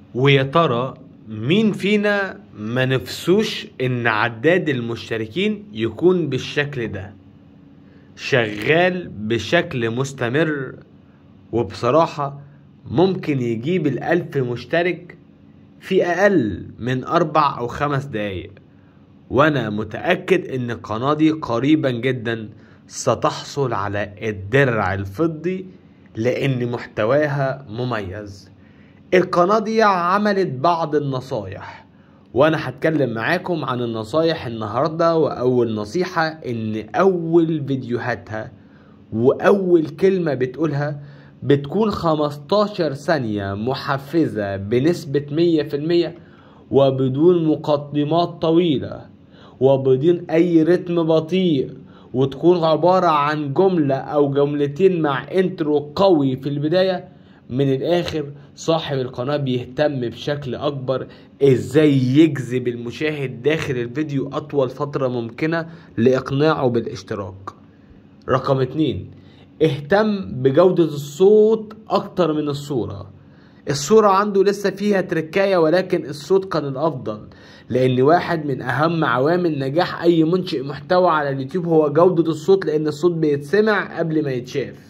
ويا ترى مين فينا ما نفسوش ان عداد المشتركين يكون بالشكل ده شغال بشكل مستمر وبصراحة ممكن يجيب الألف مشترك في أقل من أربع أو خمس دقايق وأنا متأكد إن القناة دي قريبا جدا ستحصل على الدرع الفضي لأن محتواها مميز القناة دي عملت بعض النصايح وانا هتكلم معاكم عن النصايح النهاردة واول نصيحة ان اول فيديوهاتها واول كلمة بتقولها بتكون 15 ثانية محفزة بنسبة 100% وبدون مقدمات طويلة وبدون اي رتم بطيء وتكون عبارة عن جملة او جملتين مع انترو قوي في البداية من الاخر صاحب القناة بيهتم بشكل اكبر ازاي يجذب المشاهد داخل الفيديو اطول فترة ممكنة لاقناعه بالاشتراك رقم اتنين اهتم بجودة الصوت اكتر من الصورة الصورة عنده لسه فيها تركاية ولكن الصوت كان الافضل لان واحد من اهم عوامل نجاح اي منشئ محتوى على اليوتيوب هو جودة الصوت لان الصوت بيتسمع قبل ما يتشاف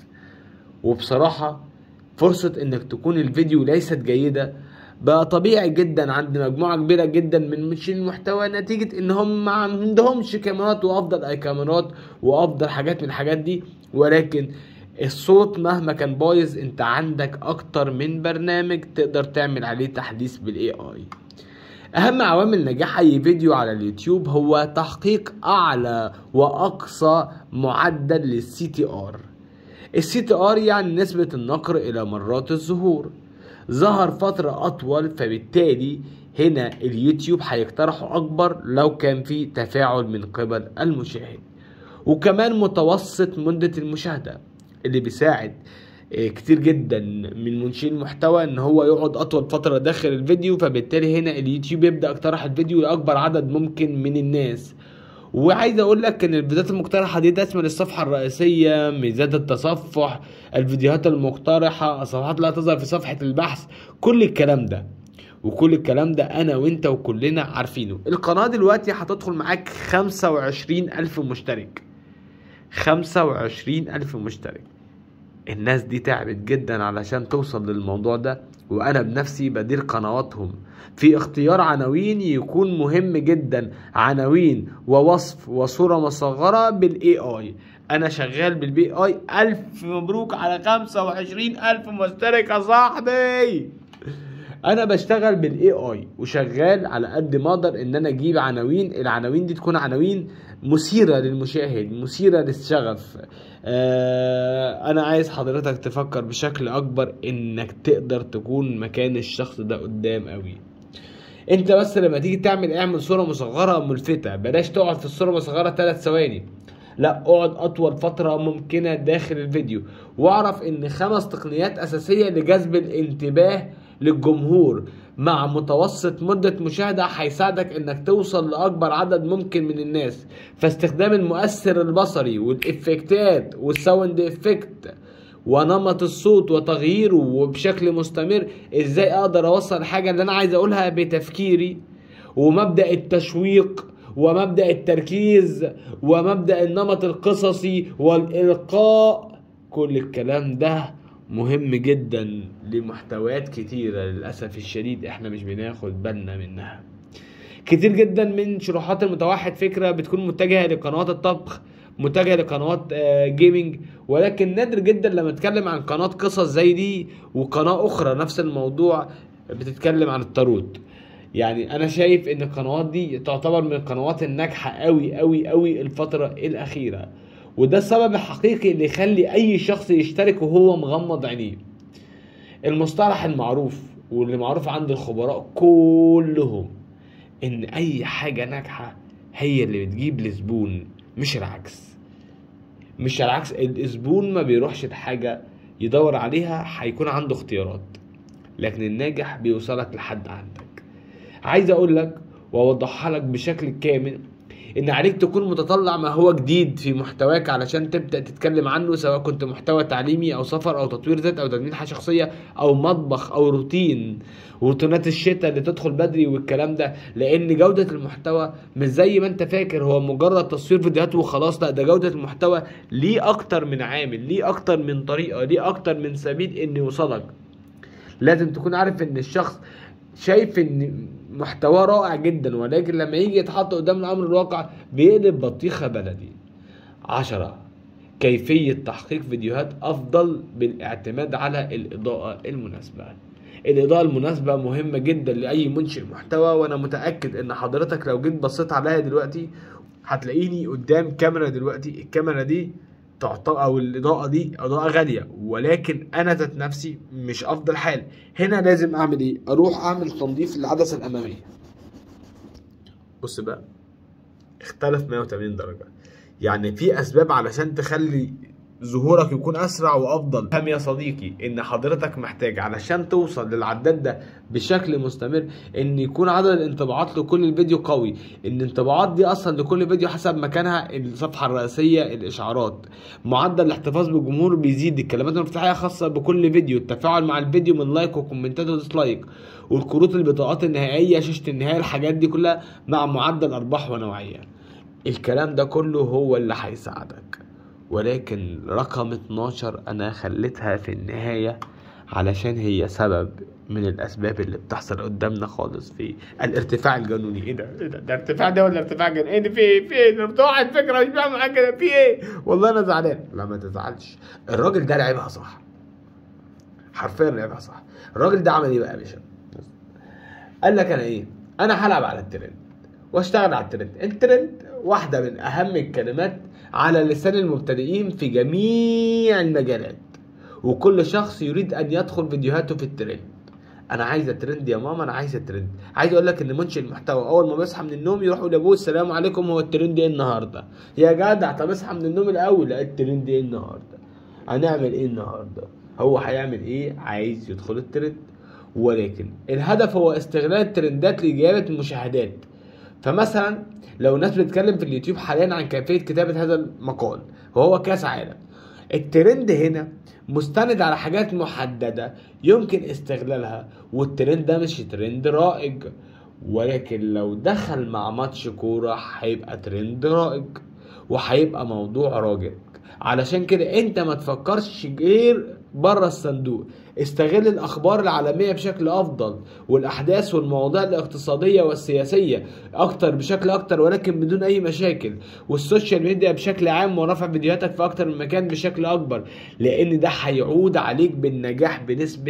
وبصراحة فرصة انك تكون الفيديو ليست جيدة بقى طبيعي جدا عند مجموعة كبيرة جدا من منشئين المحتوى نتيجة ان هم ما عندهمش كاميرات وافضل اي كاميرات وافضل حاجات من الحاجات دي ولكن الصوت مهما كان بايظ انت عندك اكتر من برنامج تقدر تعمل عليه تحديث بالاي اي اهم عوامل نجاح اي فيديو على اليوتيوب هو تحقيق اعلى واقصى معدل للسي تي ار السي تي ار يعني نسبة النقر الى مرات الظهور ظهر فترة اطول فبالتالي هنا اليوتيوب هيقترحه اكبر لو كان في تفاعل من قبل المشاهد وكمان متوسط مدة المشاهدة اللي بيساعد كتير جدا من منشئين المحتوى ان هو يقعد اطول فترة داخل الفيديو فبالتالي هنا اليوتيوب يبدأ يقترح الفيديو لاكبر عدد ممكن من الناس وعايز اقول لك ان الفيديوهات المقترحه دي تشمل الصفحه الرئيسيه ميزات التصفح الفيديوهات المقترحه الصفحات لا تظهر في صفحه البحث كل الكلام ده وكل الكلام ده انا وانت وكلنا عارفينه القناه دلوقتي هتدخل معاك 25 الف مشترك 25 الف مشترك الناس دي تعبت جدا علشان توصل للموضوع ده وانا بنفسي بدير قنواتهم في اختيار عناوين يكون مهم جدا عناوين ووصف وصورة مصغرة بالاي اي انا شغال بالبي اي الف مبروك على خمسة وعشرين الف مشترك يا صاحبي انا بشتغل بالاي اي وشغال على قد ما اقدر ان انا اجيب عناوين العناوين دي تكون عناوين مثيرة للمشاهد مثيرة للشغف آه انا عايز حضرتك تفكر بشكل اكبر انك تقدر تكون مكان الشخص ده قدام قوي انت بس لما تيجي تعمل اعمل صورة مصغرة ملفتة بلاش تقعد في الصورة المصغرة 3 ثواني لا اقعد اطول فترة ممكنة داخل الفيديو واعرف ان خمس تقنيات اساسية لجذب الانتباه للجمهور مع متوسط مدة مشاهدة هيساعدك انك توصل لاكبر عدد ممكن من الناس فاستخدام المؤثر البصري والافكتات والساوند افكت ونمط الصوت وتغييره وبشكل مستمر ازاي اقدر اوصل الحاجة اللي انا عايز اقولها بتفكيري ومبدأ التشويق ومبدأ التركيز ومبدأ النمط القصصي والإلقاء كل الكلام ده مهم جدا لمحتويات كتيرة للأسف الشديد احنا مش بناخد بالنا منها كتير جدا من شروحات المتوحد فكرة بتكون متجهة لقنوات الطبخ متجهة لقنوات جيمنج ولكن نادر جدا لما اتكلم عن قناة قصص زي دي وقناة اخرى نفس الموضوع بتتكلم عن الطاروت يعني انا شايف ان القنوات دي تعتبر من القنوات الناجحة قوي قوي قوي الفترة الاخيرة وده السبب الحقيقي اللي يخلي اي شخص يشترك وهو مغمض عينيه المصطلح المعروف واللي معروف عند الخبراء كلهم ان اي حاجة ناجحة هي اللي بتجيب لزبون مش العكس مش العكس الزبون ما بيروحش لحاجة يدور عليها هيكون عنده اختيارات لكن الناجح بيوصلك لحد عندك عايز اقول لك واوضحها لك بشكل كامل ان عليك تكون متطلع ما هو جديد في محتواك علشان تبدا تتكلم عنه سواء كنت محتوى تعليمي او سفر او تطوير ذات او تنميه حياه شخصيه او مطبخ او روتين وروتينات الشتاء اللي تدخل بدري والكلام ده لان جوده المحتوى مش زي ما انت فاكر هو مجرد تصوير فيديوهات وخلاص لا ده جوده المحتوى ليه اكتر من عامل ليه اكتر من طريقه ليه اكتر من سبيل ان يوصلك لازم تكون عارف ان الشخص شايف ان محتواه رائع جدا ولكن لما يجي يتحط قدام الامر الواقع بيقلب بطيخه بلدي عشرة كيفية تحقيق فيديوهات أفضل بالاعتماد على الإضاءة المناسبة الإضاءة المناسبة مهمة جدا لأي منشئ محتوى وأنا متأكد إن حضرتك لو جيت بصيت عليا دلوقتي هتلاقيني قدام كاميرا دلوقتي الكاميرا دي تعتبر او الاضاءه دي اضاءه غاليه ولكن انا ذات نفسي مش افضل حال هنا لازم اعمل ايه اروح اعمل تنظيف للعدسه الاماميه بص بقى اختلف 180 درجه يعني في اسباب علشان تخلي ظهورك يكون اسرع وافضل فهم يا صديقي ان حضرتك محتاج علشان توصل للعداد ده بشكل مستمر ان يكون عدد الانطباعات لكل الفيديو قوي ان الانطباعات دي اصلا لكل فيديو حسب مكانها الصفحه الرئيسيه الاشعارات معدل الاحتفاظ بالجمهور بيزيد الكلمات المفتاحيه خاصه بكل فيديو التفاعل مع الفيديو من لايك وكومنتات وديسلايك والكروت البطاقات النهائيه شاشه النهايه الحاجات دي كلها مع معدل ارباح ونوعيه الكلام ده كله هو اللي هيساعدك ولكن رقم 12 انا خليتها في النهاية علشان هي سبب من الاسباب اللي بتحصل قدامنا خالص في الارتفاع الجنوني ايه ده ايه ده ده ارتفاع ده ولا ارتفاع جنوني ايه ده في ايه في ايه ده واحد فكره مش فاهم حاجه ده في ايه والله انا زعلان لا ما تزعلش الراجل ده لعبها صح حرفيا لعبها صح الراجل ده عمل ايه بقى يا باشا قال لك انا ايه انا هلعب على الترند واشتغل على الترند الترند واحده من اهم الكلمات على لسان المبتدئين في جميع المجالات وكل شخص يريد ان يدخل فيديوهاته في الترند انا عايز الترند يا ماما انا عايز الترند عايز اقول لك ان منشئ المحتوى اول ما بيصحى من النوم يروح يقول لابوه السلام عليكم هو الترند ايه النهارده يا جدع طب اصحى من النوم الاول لا الترند ايه النهارده هنعمل ايه النهارده هو هيعمل ايه عايز يدخل الترند ولكن الهدف هو استغلال الترندات لجلب المشاهدات فمثلا لو الناس بتتكلم في اليوتيوب حاليا عن كيفيه كتابه هذا المقال وهو كاس عالم الترند هنا مستند على حاجات محدده يمكن استغلالها والترند ده مش ترند رائج ولكن لو دخل مع ماتش كوره هيبقى ترند رائج وهيبقى موضوع راجل علشان كده انت ما تفكرش غير بره الصندوق استغل الاخبار العالميه بشكل افضل والاحداث والمواضيع الاقتصاديه والسياسيه اكتر بشكل اكتر ولكن بدون اي مشاكل والسوشيال ميديا بشكل عام ورفع فيديوهاتك في اكتر من مكان بشكل اكبر لان ده هيعود عليك بالنجاح بنسبه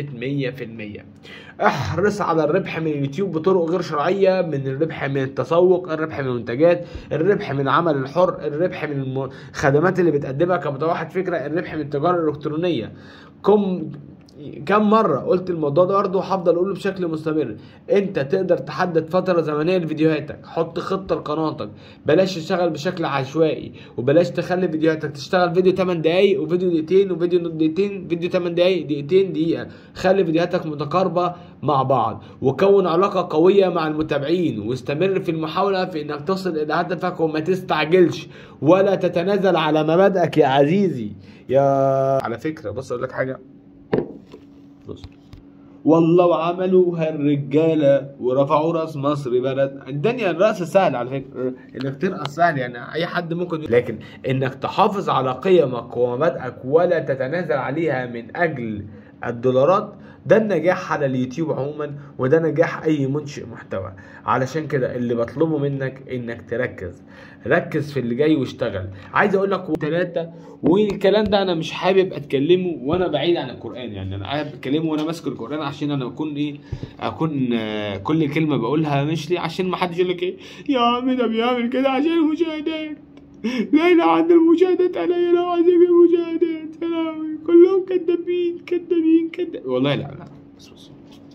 100% احرص على الربح من اليوتيوب بطرق غير شرعيه من الربح من التسوق الربح من المنتجات الربح من العمل الحر الربح من الخدمات اللي بتقدمها كمتوحد فكره الربح من التجاره الالكترونيه كم كم مرة قلت الموضوع ده برضه وهفضل اقوله بشكل مستمر انت تقدر تحدد فترة زمنية لفيديوهاتك حط خطة لقناتك بلاش تشتغل بشكل عشوائي وبلاش تخلي فيديوهاتك تشتغل فيديو 8 دقايق وفيديو دقيقتين وفيديو دقيقتين فيديو 8 دقايق دقيقتين دقيقة خلي فيديوهاتك متقاربة مع بعض وكون علاقة قوية مع المتابعين واستمر في المحاولة في انك تصل الى هدفك وما تستعجلش ولا تتنازل على مبادئك يا عزيزي يا على فكرة بص اقول لك حاجة بص والله وعملوها الرجاله ورفعوا راس مصر بلد الدنيا الراس سهل على فكره انك ترقص سهل يعني اي حد ممكن لكن انك تحافظ على قيمك ومبادئك ولا تتنازل عليها من اجل الدولارات ده النجاح على اليوتيوب عموما وده نجاح اي منشئ محتوى علشان كده اللي بطلبه منك انك تركز ركز في اللي جاي واشتغل عايز اقول لك ثلاثة والكلام ده انا مش حابب اتكلمه وانا بعيد عن القران يعني انا حابب اتكلمه وانا ماسك القران عشان انا اكون ايه اكون آه كل كلمه بقولها مش لي عشان ما حدش يقول لك ايه يا عم ده بيعمل كده عشان المشاهدات ليلى عند المشاهدات قليله وعايز اجيب مشاهدات يا لهوي كلهم كدابين كدابين كدابين والله لا لا بص بص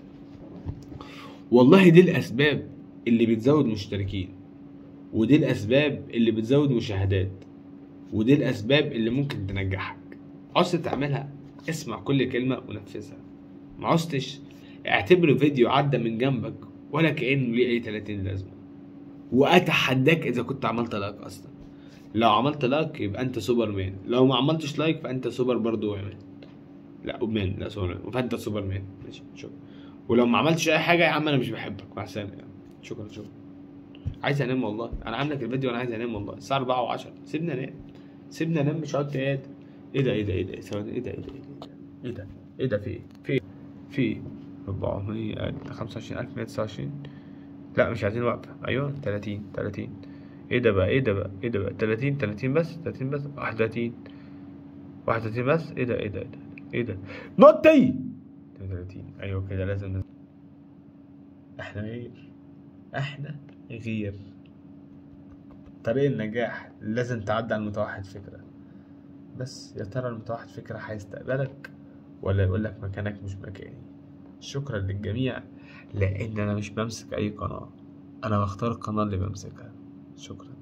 والله دي الاسباب اللي بتزود مشتركين ودي الاسباب اللي بتزود مشاهدات ودي الاسباب اللي ممكن تنجحك عوزت تعملها اسمع كل كلمه ونفذها ما عوزتش اعتبره فيديو عدى من جنبك ولا كانه ليه اي 30 لازمه واتحداك اذا كنت عملت لايك اصلا لو عملت لايك يبقى انت سوبر مان لو ما عملتش لايك فانت سوبر برضو مان لا مان لا سوبر مان فانت سوبر مان ماشي شكرا ولو ما عملتش اي حاجه يا عم انا مش بحبك مع السلامه يعني. شكرا شكرا عايز انام والله انا عامل لك الفيديو وانا عايز انام والله الساعه 4 و10 سيبني انام سيبني انام مش هقعد قاعد ايه ده ايه ده ايه ده ثواني ايه ده ايه ده ايه ده ايه ده في ايه في ايه في ايه 400 25000 129 لا مش عايزين وقفه ايوه 30 30 ايه ده بقى ايه ده بقى ايه ده بقى 30 30 بس 30 بس 31 31 بس ايه ده ايه ده ايه ده ايه ده نوتي 32 ايوه كده لازم نز- احنا غير احنا غير طريق النجاح لازم تعدي على المتوحد فكرة بس يا ترى المتوحد فكرة هيستقبلك ولا يقول لك مكانك مش مكاني شكرا للجميع لان انا مش بمسك اي قناة انا بختار القناة اللي بمسكها شكرا